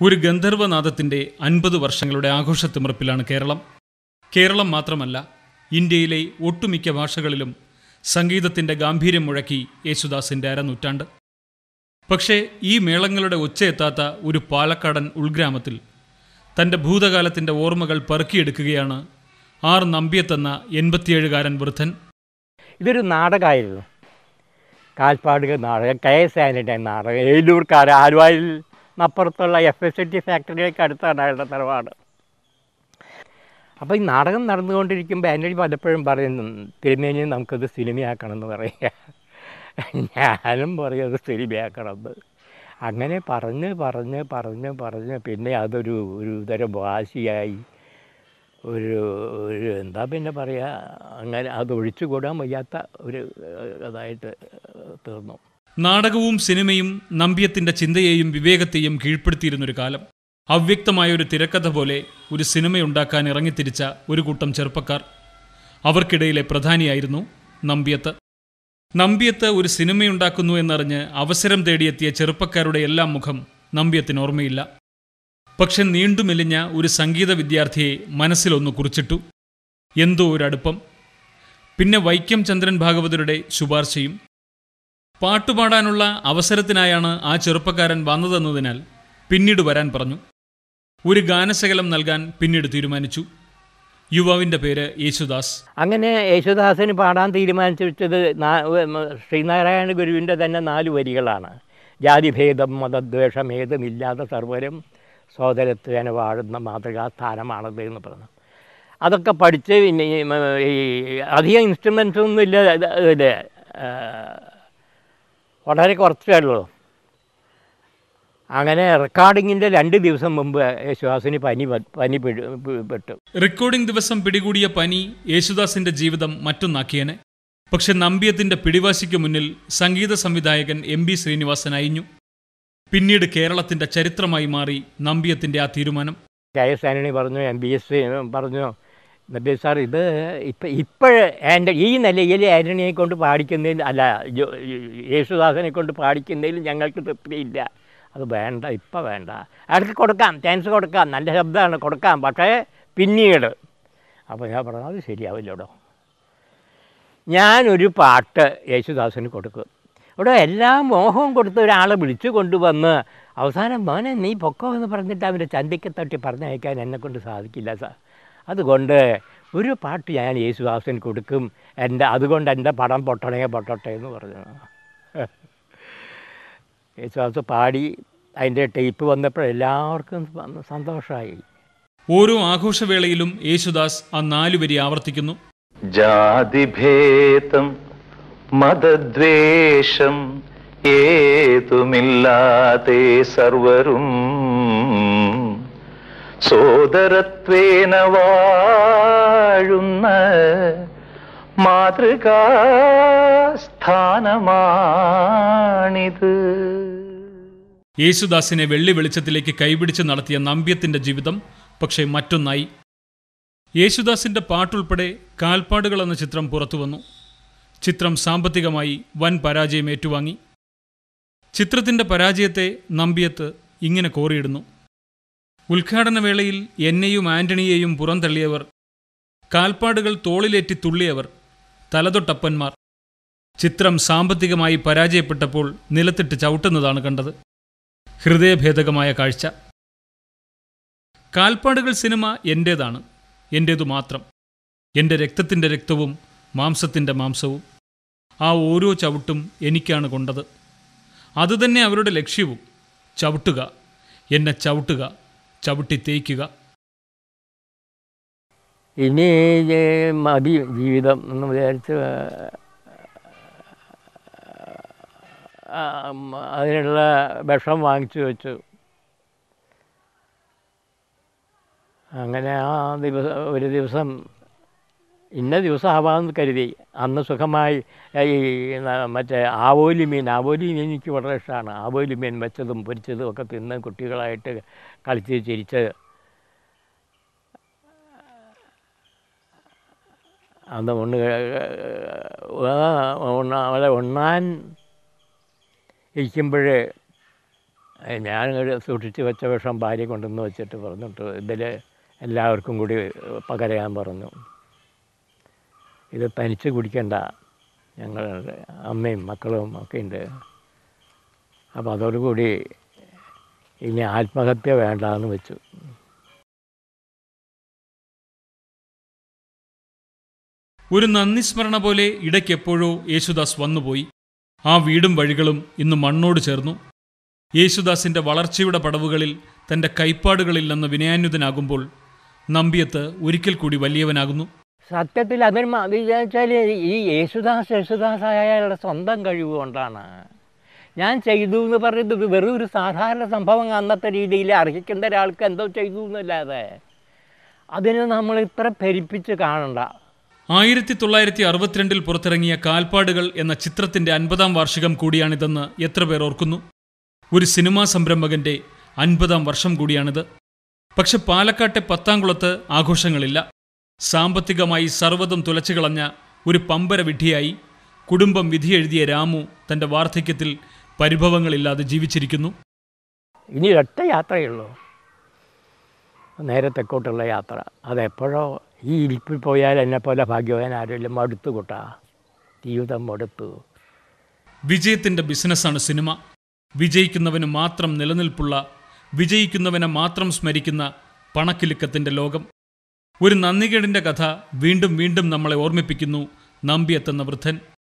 ഒരു ഗന്ധർവനാദത്തിൻ്റെ അൻപത് വർഷങ്ങളുടെ ആഘോഷത്തിമിറപ്പിലാണ് കേരളം കേരളം മാത്രമല്ല ഇന്ത്യയിലെ ഒട്ടുമിക്ക ഭാഷകളിലും സംഗീതത്തിൻ്റെ ഗാംഭീര്യം മുഴക്കി യേശുദാസിൻ്റെ അരനൂറ്റാണ്ട് പക്ഷേ ഈ മേളങ്ങളുടെ ഒച്ചയെത്താത്ത ഒരു പാലക്കാടൻ ഉൾഗ്രാമത്തിൽ തൻ്റെ ഭൂതകാലത്തിൻ്റെ ഓർമ്മകൾ പെറുക്കിയെടുക്കുകയാണ് ആർ നമ്പ്യത്തെന്ന എൺപത്തിയേഴുകാരൻ വൃദ്ധൻ ഇതൊരു നാടകമായിരുന്നു കാൽപ്പാടുക നാടകം കെ എസ് ആനിൻ്റെ നാടകം ഏലൂർക്കാർ ആലുവായിൽ അപ്പുറത്തുള്ള എഫ് എസ് ടി ഫാക്ടറിയിലേക്ക് അടുത്താണ് അയാളുടെ തറവാട് അപ്പോൾ ഈ നാടകം നടന്നുകൊണ്ടിരിക്കുമ്പോൾ ആൻ്റണി പലപ്പോഴും പറയുന്നു തിരുമേനി നമുക്കത് സിനിമയാക്കണം എന്ന് പറയുക ഞാനും പറയും അത് സിനിമയാക്കണം എന്ന് അങ്ങനെ പറഞ്ഞ് പറഞ്ഞ് പറഞ്ഞ് പറഞ്ഞ് പിന്നെ അതൊരു ഒരു തരം വാശിയായി ഒരു ഒരു എന്താ പിന്നെ പറയുക അങ്ങനെ അത് ഒഴിച്ചുകൂടാൻ വയ്യാത്ത ഒരു ഏഹ്, ഇതായിട്ട് തീർന്നു നാടകവും സിനിമയും നമ്പ്യത്തിൻ്റെ ചിന്തയെയും വിവേകത്തെയും കീഴ്പ്പെടുത്തിയിരുന്നൊരു കാലം അവ്യക്തമായ ഒരു തിരക്കഥ പോലെ ഒരു സിനിമയുണ്ടാക്കാൻ ഇറങ്ങിത്തിരിച്ച ഒരു കൂട്ടം ചെറുപ്പക്കാർ അവർക്കിടയിലെ പ്രധാനിയായിരുന്നു നമ്പ്യത്ത് നമ്പ്യത്ത് ഒരു സിനിമയുണ്ടാക്കുന്നു എന്നറിഞ്ഞ് അവസരം തേടിയെത്തിയ ചെറുപ്പക്കാരുടെ എല്ലാം മുഖം നമ്പ്യത്തിന് ഓർമ്മയില്ല പക്ഷെ നീണ്ടുമെലിഞ്ഞ ഒരു സംഗീത വിദ്യാർത്ഥിയെ മനസ്സിലൊന്ന് കുറിച്ചിട്ടു എന്തോ ഒരു അടുപ്പം പിന്നെ വൈക്കം ചന്ദ്രൻ ഭാഗവതരുടെ ശുപാർശയും പാട്ടുപാടാനുള്ള അവസരത്തിനായാണ് ആ ചെറുപ്പക്കാരൻ വന്നതെന്നതിനാൽ പിന്നീട് വരാൻ പറഞ്ഞു ഒരു ഗാനശകലം നൽകാൻ പിന്നീട് തീരുമാനിച്ചു യുവാവിൻ്റെ പേര് യേശുദാസ് അങ്ങനെ യേശുദാസന് പാടാൻ തീരുമാനിച്ചു വെച്ചത് നാ- ഉം, ശ്രീനാരായണ ഗുരുവിൻ്റെ തന്നെ നാല് വരികളാണ് ജാതിഭേദം മതദ്വേഷമേതുമില്ലാതെ സർവരും സോദരത്വേന വാഴുന്ന മാതൃകാസ്ഥാനമാണത് എന്ന് പറഞ്ഞു അതൊക്കെ പഠിച്ച് പിന്നെ ഈ, ഉം, ഈ അധികം ഇൻസ്ട്രുമെൻസ് ഒന്നും ഇല്ല ഇത് ഇതിൽ വളരെ കുറച്ചേ ഉള്ളൂ അങ്ങനെ റെക്കോർഡിങ്ങിൻ്റെ രണ്ട് ദിവസം മുമ്പ് യേശുദാസിന് പനി വ- പനി പിടി- പി- പെട്ടു റെക്കോർഡിംഗ് ദിവസം പിടികൂടിയ പനി യേശുദാസിന്റെ ജീവിതം മറ്റൊന്നാക്കിയനെ പക്ഷെ നമ്പ്യത്തിന്റെ പിടിവാശിക്ക് മുന്നിൽ സംഗീത സംവിധായകൻ എം ബി ശ്രീനിവാസൻ അയിഞ്ഞു പിന്നീട് കേരളത്തിന്റെ ചരിത്രമായി മാറി നമ്പ്യത്തിന്റെ ആ തീരുമാനം കെ എസ് ആന്റണി പറഞ്ഞു എം ബി എസ് പറഞ്ഞു നബി സാർ ഇത് ഇപ്പം ഇപ്പോഴ് എൻ്റെ ഈ നിലയിൽ ആന്റണിയെ കൊണ്ട് പാടിക്കുന്നതിൽ അല്ല ജോ- യേശുദാസനെ കൊണ്ട് പാടിക്കുന്നതിൽ ഞങ്ങൾക്ക് തൃപ്തിയില്ല അത് വേണ്ട ഇപ്പം വേണ്ട അയാൾക്ക് കൊടുക്കാം ചാൻസ് കൊടുക്കാം നല്ല ശബ്ദമാണ് കൊടുക്കാം പക്ഷേ പിന്നീട് അപ്പോൾ ഞാൻ പറഞ്ഞു അത് ശരിയാവില്ലടോ ഞാനൊരു പാട്ട് യേശുദാസിന് കൊടുക്കും ഇവിടെ എല്ലാ മോഹവും കൊടുത്ത് ഒരാളെ വിളിച്ചു കൊണ്ടുവന്ന് അവസാനം മോനെ നീ പൊക്കോ എന്ന് പറഞ്ഞിട്ട് അവൻ്റെ ചന്തിക്ക് തട്ടി പറഞ്ഞയക്കാൻ എന്നെക്കൊണ്ട് സാധിക്കില്ല സാർ അതുകൊണ്ട് ഒരു പാട്ട് ഞാൻ യേശുദാസിന് കൊടുക്കും എൻ്റെ അതുകൊണ്ട് എൻ്റെ പടം പൊട്ടണേ പൊട്ടട്ടെ എന്ന് പറഞ്ഞു യേശുദാസ് പാടി അതിൻ്റെ ടേപ്പ് വന്നപ്പോൾ എല്ലാവർക്കും സന്തോഷമായി ഓരോ ആഘോഷവേളയിലും യേശുദാസ് ആ നാലുവരി ആവർത്തിക്കുന്നു ജാതിഭേദം മതദ്വേഷം ഏതുമില്ലാതെ സർവരും സോദരത്വേന വാഴുന്ന മാതൃകാസ്ഥാനമാണിത് യേശുദാസിനെ വെള്ളി വെളിച്ചത്തിലേക്ക് കൈപിടിച്ച് നടത്തിയ നമ്പ്യത്തിന്റെ ജീവിതം പക്ഷേ മറ്റൊന്നായി യേശുദാസിന്റെ പാട്ടുൾപ്പെടെ കാൽപ്പാടുകൾ എന്ന ചിത്രം പുറത്തുവന്നു ചിത്രം സാമ്പത്തികമായി വൻ പരാജയം ഏറ്റുവാങ്ങി ചിത്രത്തിന്റെ പരാജയത്തെ നമ്പ്യത്ത് ഇങ്ങനെ കോറിയിടുന്നു ഉദ്ഘാടന വേളയിൽ എന്നെയും ആന്റണിയെയും പുറന്തള്ളിയവർ കാൽപ്പാടുകൾ തോളിലേറ്റി തുള്ളിയവർ തലതൊട്ടപ്പന്മാർ ചിത്രം സാമ്പത്തികമായി പരാജയപ്പെട്ടപ്പോൾ നിലത്തിട്ട് ചവിട്ടുന്നതാണ് കണ്ടത് ഹൃദയഭേദകമായ കാഴ്ച കാൽപ്പാടുകൾ സിനിമ എൻ്റേതാണ് എൻ്റേതു മാത്രം എൻ്റെ രക്തത്തിൻ്റെ രക്തവും മാംസത്തിൻ്റെ മാംസവും ആ ഓരോ ചവിട്ടും എനിക്കാണ് കൊണ്ടത് അതുതന്നെ അവരുടെ ലക്ഷ്യവും ചവിട്ടുക എന്നെ ചവിട്ടുക ചവിട്ടി തേയ്ക്കുക ഇനി ഇത് മതി ജീവിതം എന്ന് വിചാരിച്ച് ആ, ഉം, അതിനുള്ള വിഷം വാങ്ങിച്ചു വെച്ചു അങ്ങനെ ആ ദിവസം ഒരു ദിവസം ഇന്ന ദിവസം ആവാമെന്ന് കരുതി അന്ന് സുഖമായി ഈ ന- മറ്റേ ആവോലി മീൻ ആവോലി മീൻ എനിക്ക് വളരെ ഇഷ്ടമാണ് ആവോലി മീൻ വെച്ചതും പൊരിച്ചതും ഒക്കെ തിന്ന് കുട്ടികളായിട്ട് കളിച്ച് ചിരിച്ച് അന്ന് ഉണ്ണ് ഉണ്ണ അവിടെ ഉണ്ണാൻ ഇരിക്കുമ്പോൾ ഏ, ഞാൻ ഒരു സൂക്ഷിച്ച് വെച്ച വിഷം ഭാര്യ കൊണ്ടുവന്ന് വെച്ചിട്ട് പറഞ്ഞിട്ട് ഇതിൽ എല്ലാവർക്കും കൂടി പകരയാൻ പറഞ്ഞു ഇത് തനിച്ച് കുടിക്കണ്ട ഞങ്ങളുടെ അമ്മയും മക്കളും ഒക്കെ ഉണ്ട് അപ്പോൾ അതോടുകൂടി ഇനി ആത്മഹത്യ വേണ്ടാന്ന് വെച്ചു ഒരു നന്ദി സ്മരണ പോലെ ഇടയ്ക്കെപ്പോഴോ യേശുദാസ് വന്നുപോയി ആ വീടും വഴികളും ഇന്ന് മണ്ണോട് ചേർന്നു യേശുദാസിന്റെ വളർച്ചയുടെ പടവുകളിൽ തന്റെ കൈപ്പാടുകളിൽ നിന്ന് വിനയാന്യുതനാകുമ്പോൾ നമ്പിയത്ത് ഒരിക്കൽ കൂടി വലിയവനാകുന്നു സത്യത്തിൽ അതിന് മ- അത് വെച്ചാൽ ഈ യേശുദാസ് യേശുദാസ് അയാളുടെ സ്വന്തം കഴിവ് കൊണ്ടാണ് ഞാൻ ചെയ്തു എന്ന് പറയുന്നത് ഇത് വെറും ഒരു സാധാരണ സംഭവം അന്നത്തെ രീതിയിൽ അർഹിക്കേണ്ട ഒരാൾക്ക് എന്തോ ചെയ്തു എന്നല്ലാതെ അതിന് നമ്മൾ ഇത്ര പെരിപ്പിച്ച് കാണണ്ട ആയിരത്തി തൊള്ളായിരത്തി അറുപത്തിരണ്ടിൽ പുറത്തിറങ്ങിയ കാൽപ്പാടുകൾ എന്ന ചിത്രത്തിന്റെ അൻപതാം വാർഷികം കൂടിയാണിതെന്ന് എത്ര പേർ ഓർക്കുന്നു ഒരു സിനിമാ സംരംഭകന്റെ അൻപതാം വർഷം കൂടിയാണിത് പക്ഷെ പാലക്കാട്ടെ പത്താംകുളത്ത് ആഘോഷങ്ങളില്ല സാമ്പത്തികമായി സർവ്വതും തുലച്ചുകളഞ്ഞ ഒരു പമ്പര വിഡ്ഢിയായി കുടുംബം വിധിയെഴുതിയ രാമു തന്റെ വാർദ്ധക്യത്തിൽ പരിഭവങ്ങളില്ലാതെ ജീവിച്ചിരിക്കുന്നു ഇനി ഒറ്റ യാത്രയുള്ളൂ നേരെ തെക്കോട്ടുള്ള യാത്ര അതെപ്പോഴോ ഈ ഇരിപ്പിൽ പോയാൽ എന്നെപ്പോലെ ഭാഗ്യവാൻ ആരുമില്ല മടുത്തു കൂട്ടാ ജീവിതം മടുത്തു വിജയത്തിന്റെ ബിസിനസ്സാണ് സിനിമ വിജയിക്കുന്നവന് മാത്രം നിലനിൽപ്പുള്ള വിജയിക്കുന്നവനെ മാത്രം സ്മരിക്കുന്ന പണക്കിലുക്കത്തിന്റെ ലോകം ഒരു നന്ദികേടിന്റെ കഥ വീണ്ടും വീണ്ടും നമ്മളെ ഓർമ്മിപ്പിക്കുന്നു നമ്പിയെത്തുന്ന വൃദ്ധൻ